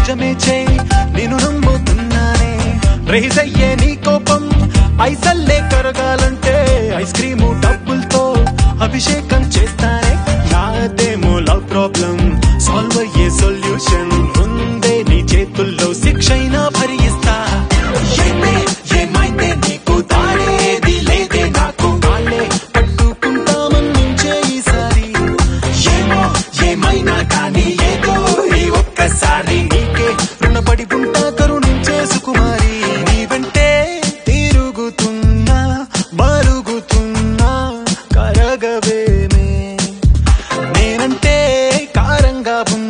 నిజమే చేయి నేను నమ్ముతున్నానే రేజ్ అయ్యే నీ కోపం ఐసల్లే కరగాలంటే ఐస్ క్రీము డబ్బులతో అభిషేకం చేస్తానే నాదేమో లవ్ ప్రాబ్లం సాల్వ్ అయ్యే సొల్యూషన్ ఉందే నీ చేతుల్లో శిక్షైనా భరిస్తా ఏమే ఏమైందే నీకు దారేది లేదే నాకు కాళ్ళే పట్టుకుంటామన్నించే ఈసారి ఏమో ఏమైనా కానీ ఏదో ఈ ఒక్కసారి నీకే రుణపడి ఉంటా కరుణించే సుకుమారి నీ వెంటే తిరుగుతున్నా మరుగుతున్నా కరగవేమే నేనంటే కారంగా ఉన్న